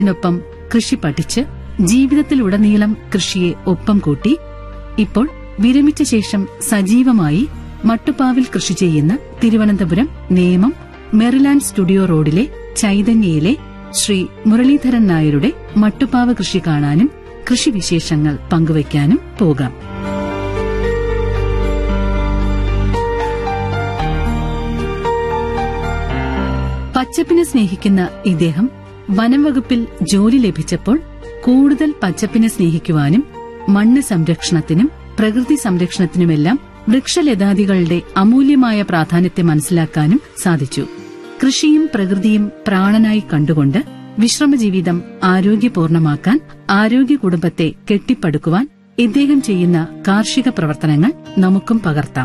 നൊപ്പം കൃഷി പഠിച്ച് ജീവിതത്തിലുടനീളം കൃഷിയെ ഒപ്പം കൂട്ടി ഇപ്പോൾ വിരമിച്ച ശേഷം സജീവമായി മട്ടുപ്പാവിൽ കൃഷി ചെയ്യുന്ന തിരുവനന്തപുരം നേമം മെറിലാൻഡ് സ്റ്റുഡിയോ റോഡിലെ ചൈതന്യയിലെ ശ്രീ മുരളീധരൻ നായരുടെ മട്ടുപ്പാവ് കൃഷി കാണാനും കൃഷിവിശേഷങ്ങൾ പങ്കുവയ്ക്കാനും പോകാം പച്ചപ്പിനെ സ്നേഹിക്കുന്ന ഇദ്ദേഹം വനം വകുപ്പിൽ ജോലി ലഭിച്ചപ്പോൾ കൂടുതൽ പച്ചപ്പിനെ സ്നേഹിക്കുവാനും മണ്ണ് സംരക്ഷണത്തിനും പ്രകൃതി സംരക്ഷണത്തിനുമെല്ലാം വൃക്ഷലതാദികളുടെ അമൂല്യമായ പ്രാധാന്യത്തെ മനസ്സിലാക്കാനും സാധിച്ചു കൃഷിയും പ്രകൃതിയും പ്രാണനായി കണ്ടുകൊണ്ട് വിശ്രമജീവിതം ആരോഗ്യപൂർണമാക്കാൻ ആരോഗ്യ കുടുംബത്തെ കെട്ടിപ്പടുക്കുവാൻ ഇദ്ദേഹം ചെയ്യുന്ന കാർഷിക പ്രവർത്തനങ്ങൾ നമുക്കും പകർത്താം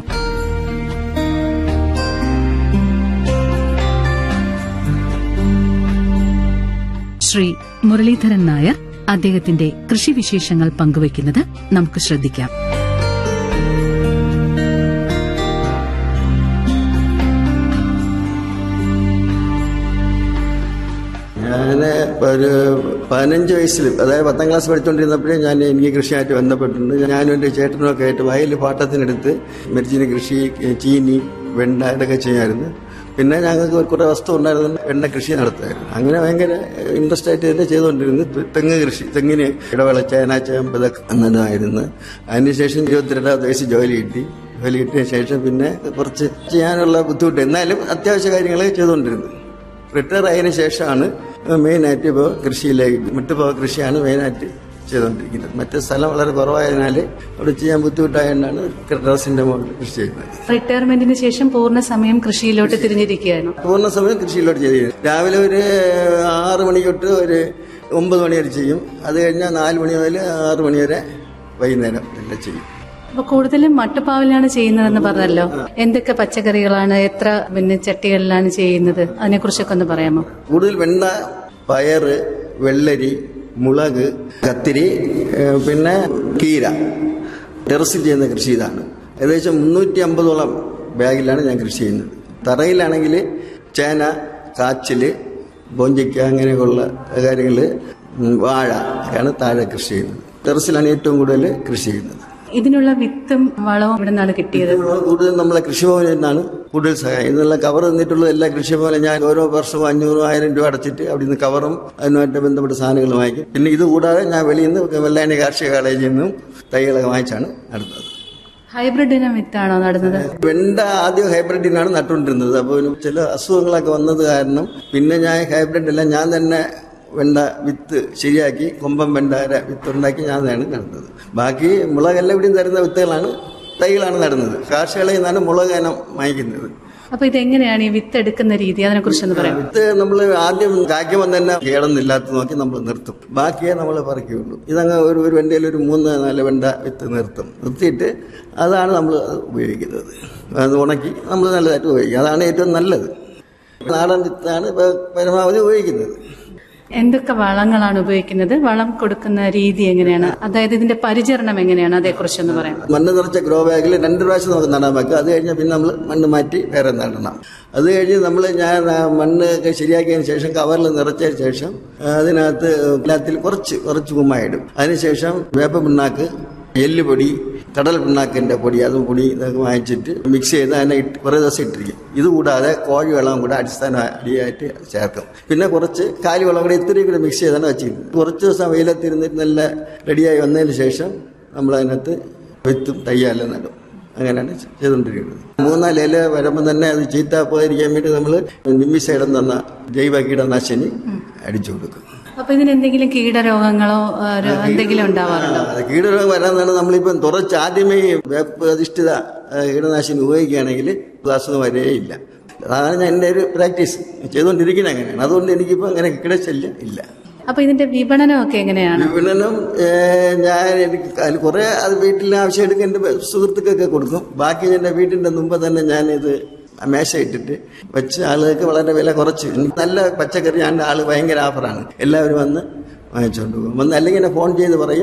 ശ്രീ മുരളീധരൻ നായർ അദ്ദേഹത്തിന്റെ കൃഷിവിശേഷങ്ങൾ പങ്കുവയ്ക്കുന്നത് നമുക്ക് ശ്രദ്ധിക്കാം ഞാൻ ഒരു പതിനഞ്ച് വയസ്സിൽ അതായത് പത്താം ക്ലാസ് പഠിച്ചുകൊണ്ടിരുന്നപ്പോഴേ ഞാൻ എനിക്ക് കൃഷിയായിട്ട് ബന്ധപ്പെട്ടിട്ടുണ്ട് ഞാനും എൻ്റെ ചേട്ടനും ഒക്കെ ആയിട്ട് വയൽ പാട്ടത്തിനെടുത്ത് മെരിച്ചിന് കൃഷി ചീനി വെണ്ട ഇതൊക്കെ ചെയ്യാമായിരുന്നു പിന്നെ ഞങ്ങൾക്ക് കുറേ വസ്തു ഉണ്ടായിരുന്നു വെണ്ട കൃഷി നടത്തുമായിരുന്നു അങ്ങനെ ഭയങ്കര ഇൻട്രസ്റ്റ് ആയിട്ട് തന്നെ ചെയ്തുകൊണ്ടിരുന്നു തെങ്ങ് കൃഷി തെങ്ങിന് ഇടവേള ചേന ചേമ്പ് ഇതൊക്കെ നല്ലതായിരുന്നു അതിനുശേഷം ഇരുപത്തിരണ്ടാമത്തെ വയസ്സ് ജോലി കിട്ടി ജോലി കിട്ടിയ ശേഷം പിന്നെ കുറച്ച് ചെയ്യാനുള്ള ബുദ്ധിമുട്ട് എന്നാലും അത്യാവശ്യ കാര്യങ്ങൾ ചെയ്തുകൊണ്ടിരുന്നു റിട്ടയർ ആയതിനു ശേഷമാണ് മെയിനായിട്ട് ഇപ്പോൾ കൃഷിയിലേക്ക് മുട്ടുപോക കൃഷിയാണ് മെയിനായിട്ട് ചെയ്തുകൊണ്ടിരിക്കുന്നത് മറ്റു സ്ഥലം വളരെ കുറവായതിനാൽ അവിടെ ചെയ്യാൻ ബുദ്ധിമുട്ടായതുകൊണ്ടാണ് ടെറസിന്റെ മുകളിൽ കൃഷി ചെയ്യുന്നത് റിട്ടയർമെന്റിന് ശേഷം പൂർണ്ണ സമയം കൃഷിയിലോട്ട് തിരിഞ്ഞിരിക്കുകയാണ് പൂർണ്ണ സമയം കൃഷിയിലോട്ട് ചെയ്ത് രാവിലെ ഒരു ആറ് മണി തൊട്ട് ഒരു ഒമ്പത് മണി വരെ ചെയ്യും അത് കഴിഞ്ഞാൽ നാല് മണി മുതൽ ആറ് മണി വരെ വൈകുന്നേരം എല്ലാം ചെയ്യും അപ്പൊ കൂടുതലും മട്ടുപ്പാവിലാണ് ചെയ്യുന്നതെന്ന് പറഞ്ഞല്ലോ എന്തൊക്കെ പച്ചക്കറികളാണ് എത്ര പിന്നെ ചട്ടികളിലാണ് ചെയ്യുന്നത് അതിനെ കുറിച്ചൊക്കെ ഒന്ന് പറയാമോ കൂടുതൽ വെണ്ട പയറ് വെള്ളരി മുളക് കത്തിരി ഏഹ് പിന്നെ കീര ടെറസിൽ ചെയ്യുന്ന കൃഷി ഇതാണ് ഏകദേശം മുന്നൂറ്റി അമ്പതോളം ബാഗിലാണ് ഞാൻ കൃഷി ചെയ്യുന്നത് തറയിലാണെങ്കിൽ ചേന കാച്ചില് ബോഞ്ചിക്ക അങ്ങനെയൊക്കെയുള്ള കാര്യങ്ങൾ വാഴ ഒക്കെയാണ് താഴെ കൃഷി ചെയ്യുന്നത് ടെറസിലാണ് ഏറ്റവും കൂടുതൽ കൃഷി ചെയ്യുന്നത് ഇതിനുള്ള വിത്തും വളവും ഇവിടെ നിന്നാണ് കിട്ടിയത് ഇതിനുള്ള കൂടുതൽ നമ്മളെ കൃഷിഭവനിൽ നിന്നാണ് കൂടുതൽ സഹായം ഇതിനുള്ള കവർ തന്നിട്ടുള്ള എല്ലാ കൃഷിഭവനും ഞാൻ ഓരോ വർഷവും അഞ്ഞൂറും ആയിരം രൂപ അടച്ചിട്ട് അവിടെ നിന്ന് കവറും അതിനുമായിട്ട് ബന്ധപ്പെട്ട സാധനങ്ങൾ വാങ്ങിക്കും പിന്നെ ഇത് കൂടാതെ ഞാൻ വെളിയിൽ നിന്ന് വെള്ളായണി കാർഷിക കോളേജിൽ നിന്നും തൈകളൊക്കെ വാങ്ങിച്ചാണ് നടുന്നത് ഹൈബ്രിഡ് ഇനം വിത്താണോ നടുന്നത് വെണ്ട ആദ്യം ഹൈബ്രിഡിനാണ് നട്ടുകൊണ്ടിരുന്നത് അപ്പോൾ ഇതിന് ചില അസുഖങ്ങളൊക്കെ വന്നത് കാരണം പിന്നെ ഞാൻ ഹൈബ്രിഡ് എല്ലാം ഞാൻ തന്നെ വെണ്ട വിത്ത് ശരിയാക്കി കൊമ്പൻ വെണ്ട വിത്ത് ഉണ്ടാക്കി ഞാൻ തന്നെയാണ് നടുന്നത് ബാക്കി മുളകെല്ലാം ഇവിടെയും തരുന്ന വിത്തുകളാണ് തൈകളാണ് നടുന്നത് കാർഷികളയിൽ നിന്നാണ് മുളക് ഇനം വാങ്ങിക്കുന്നത് അപ്പൊ ഇതെങ്ങനെയാണ് ഈ വിത്ത് എടുക്കുന്ന രീതി അതിനെ കുറിച്ചൊന്ന് പറയാം വിത്ത് നമ്മൾ ആദ്യം കായ്ക്കുമ്പോൾ തന്നെ കേടൊന്നില്ലാത്ത നോക്കി നമ്മൾ നിർത്തും ബാക്കിയേ നമ്മൾ പറിക്കുകയുള്ളൂ ഇതങ്ങ് ഒരു ഒരു വെണ്ടയിൽ ഒരു മൂന്ന് നാല് വെണ്ട വിത്ത് നിർത്തും നിർത്തിയിട്ട് അതാണ് നമ്മൾ ഉപയോഗിക്കുന്നത് അത് ഉണക്കി നമ്മൾ നല്ലതായിട്ട് ഉപയോഗിക്കും അതാണ് ഏറ്റവും നല്ലത് നാടൻ വിത്താണ് ഇപ്പോൾ പരമാവധി ഉപയോഗിക്കുന്നത് എന്തൊക്കെ വളങ്ങളാണ് ഉപയോഗിക്കുന്നത് വളം കൊടുക്കുന്ന രീതി എങ്ങനെയാണ് അതായത് ഇതിന്റെ പരിചരണം എങ്ങനെയാണ് അതേക്കുറിച്ചൊന്ന് പറയാം മണ്ണ് നിറച്ച ഗ്രോ ബാഗിൽ രണ്ട് പ്രാവശ്യം നമുക്ക് നടാൻ വെക്കാം അത് കഴിഞ്ഞാൽ പിന്നെ നമ്മൾ മണ്ണ് മാറ്റി വേറെ നടണം അത് കഴിഞ്ഞ് നമ്മൾ ഞാൻ ആ മണ്ണ് ഒക്കെ ശരിയാക്കിയതിന് ശേഷം കവറിൽ നിറച്ചതിന് ശേഷം അതിനകത്ത് എല്ലാത്തിൽ കുറച്ച് കുറച്ച് കുമ്മായിടും അതിനുശേഷം വേപ്പ പിണ്ണാക്ക് എല്ലുപൊടി കടൽ പിണ്ണാക്കിന്റെ പൊടി അതും പൊടി ഇതൊക്കെ വാങ്ങിച്ചിട്ട് മിക്സ് ചെയ്ത് അതിനെ ഇട്ട് കുറേ ദിവസം ഇട്ടിരിക്കും ഇത് കൂടാതെ കോഴി വെള്ളം കൂടെ അടിസ്ഥാന അടിയായിട്ട് ചേർക്കും പിന്നെ കുറച്ച് കാലി വെള്ളം കൂടെ ഇത്രയും കൂടെ മിക്സ് ചെയ്താണ് വെച്ചിരുന്നത് കുറച്ച് ദിവസം വെയിലത്തിരുന്നിട്ട് നല്ല റെഡിയായി വന്നതിന് ശേഷം നമ്മൾ അതിനകത്ത് വിത്തും തയ്യാലും നടും അങ്ങനെയാണ് ചെയ്തുകൊണ്ടിരിക്കുന്നത് മൂന്നാല് ഇല വരുമ്പോൾ തന്നെ അത് ചീത്ത പോയിരിക്കാൻ വേണ്ടി നമ്മൾ നിമ്മിസൈഡം തന്ന ജൈവ കീടനാശിനി അടിച്ചു കൊടുക്കും അപ്പൊ ഇതിന് എന്തെങ്കിലും കീടരോഗങ്ങളോ ആ, രോ- എന്തെങ്കിലും ഉണ്ടാവാറുണ്ടോ അത് കീടരോഗം വരാന്നാണ് നമ്മളിപ്പം തുറച്ച് ആദ്യമേ വേപ്പ് അധിഷ്ഠിത ആ, കീടനാശിനി ഉപയോഗിക്കുകയാണെങ്കിൽ ഇത് അസുഖം വരേയില്ല അതാണ് ഞാൻ എൻ്റെ ഒരു പ്രാക്ടീസ് ചെയ്തുകൊണ്ടിരിക്കുന്നത് അങ്ങനെയാണ് അതുകൊണ്ട് എനിക്കിപ്പോൾ അങ്ങനെ കീടശല്യം ഇല്ല അപ്പൊ ഇതിന്റെ വിപണനമൊക്കെ എങ്ങനെയാണ് വിപണനം ഏ, ഞാൻ എനിക്ക് അതിൽ കുറേ അത് വീട്ടിൽ ആവശ്യം എടുക്കാൻ എൻ്റെ സുഹൃത്തുക്കൾക്ക് കൊടുക്കും ബാക്കി എൻ്റെ വീട്ടിൻ്റെ മുമ്പ് തന്നെ ഞാനിത് മേശ ഇട്ടിട്ട് വെച്ച് ആളുകൾക്ക് വളരെ വില കുറച്ച് നല്ല പച്ചക്കറി ഞാൻ ആൾ ഭയങ്കര ഓഫറാണ് എല്ലാവരും വന്ന് വാങ്ങിച്ചുകൊണ്ട് പോകും വന്ന് അല്ലെങ്കിൽ എന്നെ ഫോൺ ചെയ്ത് പറയും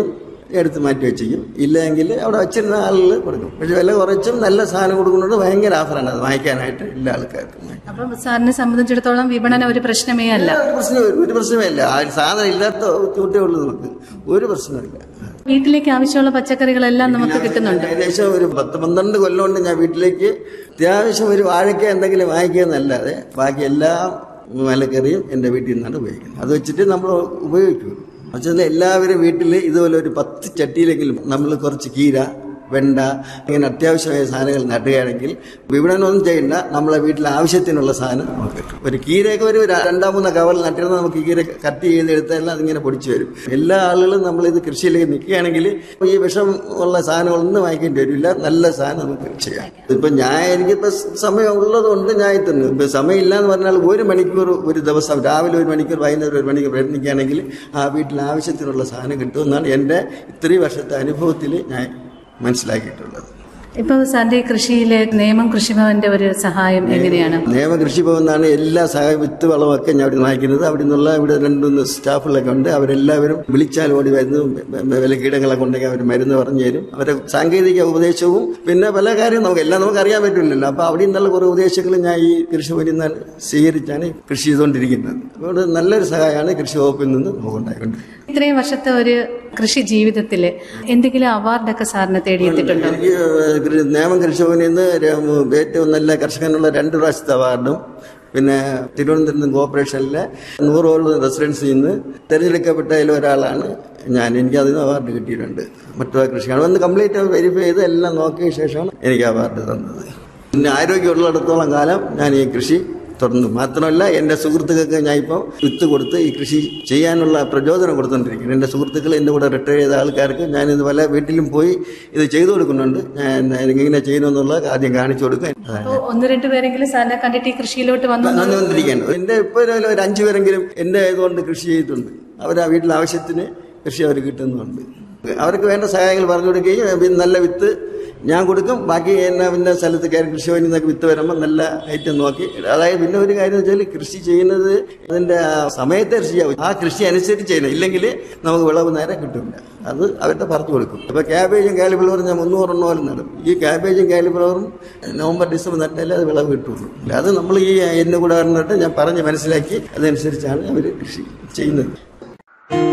എടുത്ത് മാറ്റി വെച്ചിരിക്കും ഇല്ലെങ്കിൽ അവിടെ വെച്ചിരുന്ന ആളുകൾ കൊടുക്കും പക്ഷെ വില കുറച്ചും നല്ല സാധനം കൊടുക്കുന്നത് ഭയങ്കര ഓഫറാണ് അത് വാങ്ങിക്കാനായിട്ട് എല്ലാ ആൾക്കാർക്കും അപ്പം സാറിനെ സംബന്ധിച്ചിടത്തോളം വിപണനം ഒരു പ്രശ്നമേ അല്ല ഒരു പ്രശ്നം ഒരു പ്രശ്നമേ ഇല്ല ആ സാധനം ഇല്ലാത്ത കൂട്ടേ ഉള്ളൂ നമുക്ക് ഒരു പ്രശ്നമില്ല വീട്ടിലേക്ക് ആവശ്യമുള്ള പച്ചക്കറികളെല്ലാം നമുക്ക് കിട്ടുന്നുണ്ട് ഏകദേശം ഒരു പത്ത് പന്ത്രണ്ട് കൊല്ലം കൊണ്ട് ഞാൻ വീട്ടിലേക്ക് അത്യാവശ്യം ഒരു വാഴയ്ക്ക എന്തെങ്കിലും വാങ്ങിക്കുക എന്നല്ലാതെ ബാക്കി എല്ലാ മലക്കറിയും എൻ്റെ വീട്ടിൽ നിന്നാണ് ഉപയോഗിക്കുന്നത് അത് വെച്ചിട്ട് നമ്മൾ ഉപയോഗിക്കും പക്ഷേ എല്ലാവരും വീട്ടിൽ ഇതുപോലെ ഒരു പത്ത് ചട്ടിയിലെങ്കിലും നമ്മൾ കുറച്ച് കീര വെണ്ട ഇങ്ങനെ അത്യാവശ്യമായ സാധനങ്ങൾ നടുകയാണെങ്കിൽ വിപണനമൊന്നും ചെയ്യണ്ട നമ്മളെ വീട്ടിലെ ആവശ്യത്തിനുള്ള സാധനം നമുക്ക് കിട്ടും ഒരു കീരയൊക്കെ ഒരു ര- രണ്ടാം മൂന്നോ കവറിൽ നട്ടിരുന്നാൽ നമുക്ക് കീര കട്ട് ചെയ്ത് എടുത്താൽ അതിങ്ങനെ പൊടിച്ചു വരും എല്ലാ ആളുകളും നമ്മളിത് കൃഷിയിലേക്ക് നിൽക്കുകയാണെങ്കിൽ ഈ വിഷം ഉള്ള സാധനങ്ങളൊന്നും വാങ്ങിക്കേണ്ടി വരില്ല നല്ല സാധനം നമുക്ക് ചെയ്യാം ഇപ്പൊ ഞാൻ എനിക്കിപ്പോ സമയം ഉള്ളതുകൊണ്ട് ഞാൻ എത്തുന്നു ഇപ്പൊ സമയമില്ല എന്ന് പറഞ്ഞാൽ ഒരു മണിക്കൂർ ഒരു ദിവസം രാവിലെ ഒരു മണിക്കൂർ വൈകുന്നേരം ഒരു മണിക്കൂർ പ്രയത്നിക്കുകയാണെങ്കിൽ ആ വീട്ടിൽ ആവശ്യത്തിനുള്ള സാധനം കിട്ടുമെന്നാണ് എൻ്റെ ഇത്രയും വർഷത്തെ അനുഭവത്തിൽ ഞാൻ മനസ്സിലാക്കിയിട്ടുള്ളത് ഇപ്പൊ സാറിന്റെ ഈ കൃഷിയിലെ നിയമം കൃഷിഭവന്റെ ഒരു സഹായം എങ്ങനെയാണ് നിയമ കൃഷിഭവൻ നിന്നാണ് എല്ലാ സഹായ വിത്ത് വളമൊക്കെ ഞാൻ അവിടെ വാങ്ങിക്കുന്നത് അവിടെ നിന്നുള്ള ഇവിടെ രണ്ടുമൂന്ന് സ്റ്റാഫുകളൊക്കെ ഉണ്ട് അവരെല്ലാവരും വിളിച്ചാൽ ഓടി വരുന്നു വില കീടങ്ങളൊക്കെ ഉണ്ടെങ്കിൽ അവർ മരുന്ന് പറഞ്ഞു തരും അവരെ സാങ്കേതിക ഉപദേശവും പിന്നെ പല കാര്യം നമുക്ക് എല്ലാം നമുക്ക് അറിയാൻ പറ്റില്ലല്ലോ അപ്പൊ അവിടെ നിന്നുള്ള കുറെ ഉപദേശങ്ങൾ ഞാൻ ഈ കൃഷിഭവനിൽ നിന്നാണ് സ്വീകരിച്ചാണ് കൃഷി ചെയ്തുകൊണ്ടിരിക്കുന്നത് അതുകൊണ്ട് നല്ലൊരു സഹായമാണ് കൃഷി വകുപ്പിൽ നിന്ന് നമുക്ക് ഉണ്ടായിക്കൊണ്ടിരിക്കുന്നത് ഇത്രയും വർഷത്തെ ഒരു കൃഷി ജീവിതത്തില് എന്തെങ്കിലും അവാർഡൊക്കെ സാറിനെ തേടിയെത്തിയിട്ടുണ്ടോ എനിക്ക് കൃ- നേമം കൃഷിഭവനിൽ നിന്ന് ര- ഏറ്റവും നല്ല കർഷകനുള്ള രണ്ട് പ്രാവശ്യത്തെ അവാർഡും പിന്നെ തിരുവനന്തപുരം കോർപ്പറേഷനിലെ നൂറോളം റെസിഡൻസിൽ നിന്ന് തിരഞ്ഞെടുക്കപ്പെട്ടതിൽ ഒരാളാണ് ഞാൻ എനിക്ക് അതിന് അവാർഡ് കിട്ടിയിട്ടുണ്ട് മറ്റു കൃഷിയാണ് വന്ന് കംപ്ലീറ്റ് വെരിഫൈ ചെയ്ത് എല്ലാം നോക്കിയ ശേഷമാണ് എനിക്ക് അവാർഡ് തന്നത് പിന്നെ ആരോഗ്യമുള്ളിടത്തോളം കാലം ഞാൻ ഈ കൃഷി തുടർന്നു മാത്രമല്ല എൻ്റെ സുഹൃത്തുക്കൾക്ക് ഞാൻ ഇപ്പോൾ വിത്ത് കൊടുത്ത് ഈ കൃഷി ചെയ്യാനുള്ള പ്രചോദനം കൊടുത്തുകൊണ്ടിരിക്കുന്നു എൻ്റെ സുഹൃത്തുക്കൾ എൻ്റെ കൂടെ റിട്ടയർ ചെയ്ത ആൾക്കാർക്ക് ഞാൻ ഇത് പല വീട്ടിലും പോയി ഇത് ചെയ്തു കൊടുക്കുന്നുണ്ട് ഞാൻ ഇങ്ങനെ ചെയ്യുമെന്നുള്ളത് ആദ്യം കാണിച്ചു കൊടുക്കും അതാണ് അപ്പൊ ഒന്ന് രണ്ടു പേരെങ്കിലും സാറിനെ കണ്ടിട്ട് ഈ കൃഷിയിലോട്ട് വന്നു നന്ദി വന്നിരിക്കുകയാണ് എൻ്റെ ഇപ്പോൾ ഒരു ഒരു അഞ്ചു പേരെങ്കിലും എൻ്റെ ഇതുകൊണ്ട് കൃഷി ചെയ്തിട്ടുണ്ട് അവർ ആ വീട്ടിലെ ആവശ്യത്തിന് കൃഷി അവർ കിട്ടുന്നുണ്ട് അവർക്ക് വേണ്ട സഹായങ്ങൾ പറഞ്ഞു കൊടുക്കുകയും പിന്നെ നല്ല വിത്ത് ഞാൻ കൊടുക്കും ബാക്കി എന്നെ പിന്നെ സ്ഥലത്ത് കയറി കൃഷിഭവനിൽ നിന്നൊക്കെ വിത്ത് വരുമ്പോൾ നല്ല ഐറ്റം നോക്കി അതായത് പിന്നെ ഒരു കാര്യം വെച്ചാൽ കൃഷി ചെയ്യുന്നത് അതിൻ്റെ ആ സമയത്തെ കൃഷി ചെയ്യാവും ആ കൃഷി അനുസരിച്ച് ചെയ്യണം ഇല്ലെങ്കിൽ നമുക്ക് വിളവ് നേരെ കിട്ടില്ല അത് അവരുടെ പറഞ്ഞു കൊടുക്കും അപ്പോൾ ക്യാബേജും കാലിഫ്ലവറും ഞാൻ മുന്നൂറെണ്ണോലും നടും ഈ ക്യാബേജും കാലിഫ്ലവറും നവംബർ ഡിസംബർ നട്ടാലേ അത് വിളവ് കിട്ടുള്ളൂ അത് നമ്മൾ ഈ എന്നെ കൂടെ പറഞ്ഞിട്ട് ഞാൻ പറഞ്ഞ് മനസ്സിലാക്കി അതനുസരിച്ചാണ് അവർ കൃഷി ചെയ്യുന്നത്